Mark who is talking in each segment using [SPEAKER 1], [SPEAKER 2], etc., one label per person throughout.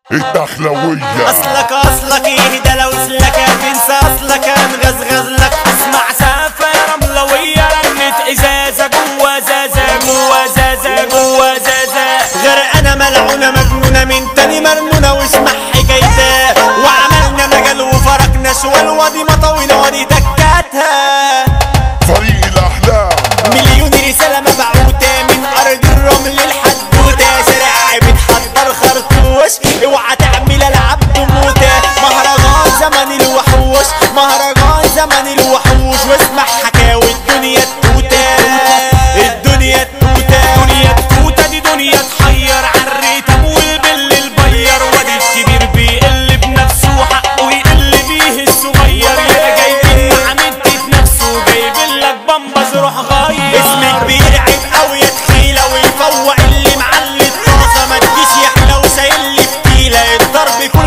[SPEAKER 1] الدخلوية
[SPEAKER 2] اصلك اصلك ايه ده لو اسلك تنسى اصلك مغزغز لك اسمع سافة يا رملوية رنت ازازة جوا زازة جوا زازة جوا زازة غير انا ملعونة مجنونة من تاني مرنونة واسمع حكايتها وعملنا مجال وفرقنا شوال وادي مطاوينا وادي دكاتها
[SPEAKER 1] فريق الأحلام
[SPEAKER 2] مليون رسالة مبعوثة من أرض الرمل الحدودة شارع بتحضر خرطوش اوعى تعمل ألعاب بموتة مهرجان زمن الوحوش مهرجان زمن الوحوش واسمع حكاوي الدنيا التوتة الدنيا التوتة دنيا التوتة دي دنيا تحير عالريتم والبل البير وادي الكبير بيقل بنفسه حقه يقل بيه الصغير يا جايبين عملت نفسه جايبين لك بمبز روح غير اسم كبير عيب قوي يا تخيلة ويفوق اللي معلي الطاسة ما تجيش يحلى وسايل لي فتيلة الضرب كله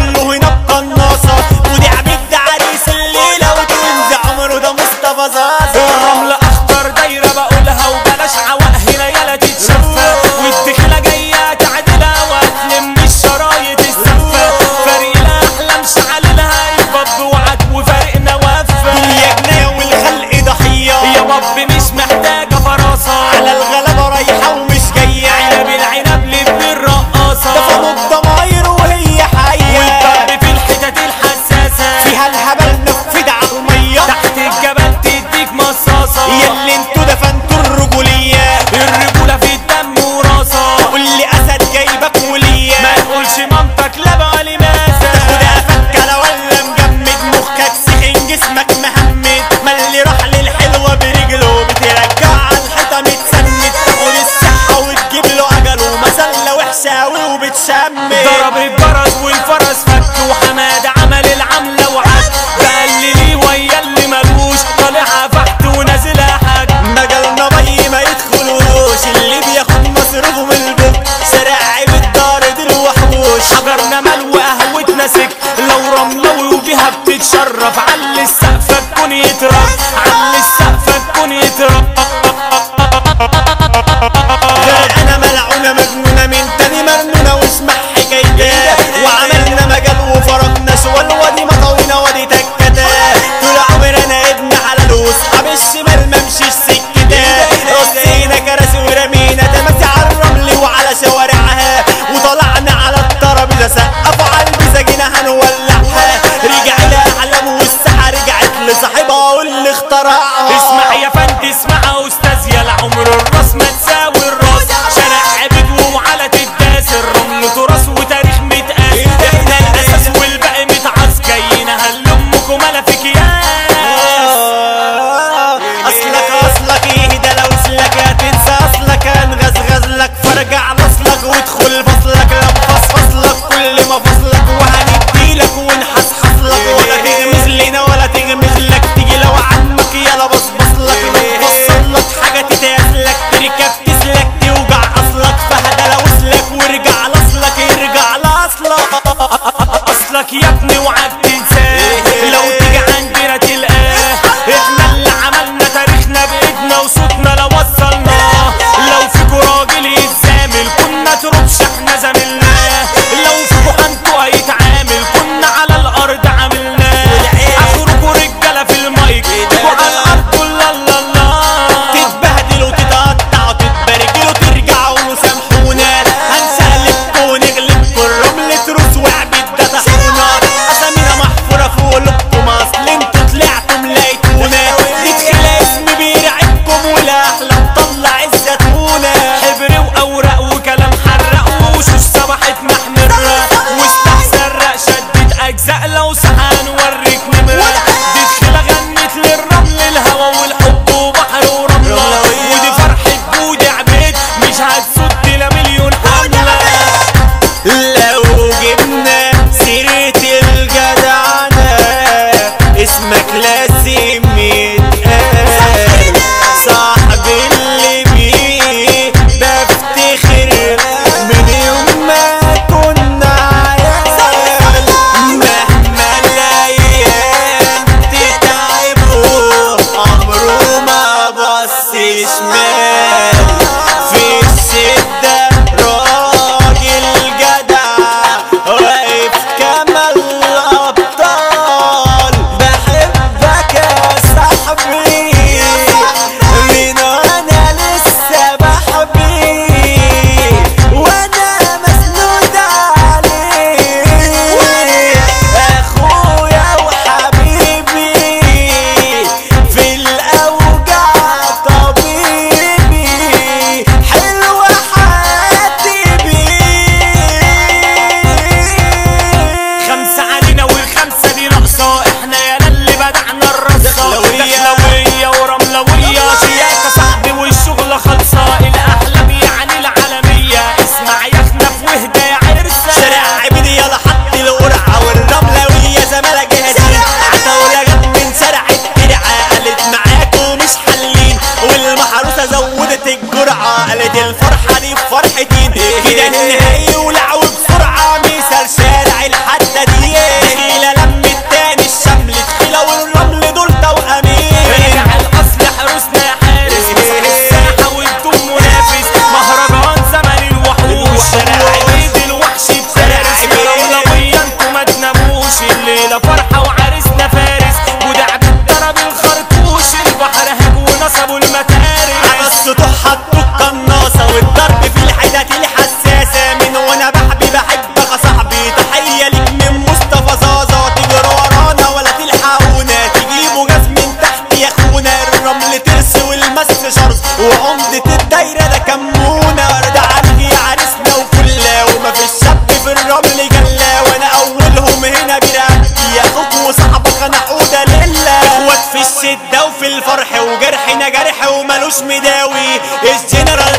[SPEAKER 2] انا اولهم هنا برقبتي اخوك وصاحبك انا عودة لله اخوات في الشدة وفي الفرح وجرحنا جرح وملوش مداوي الجنرال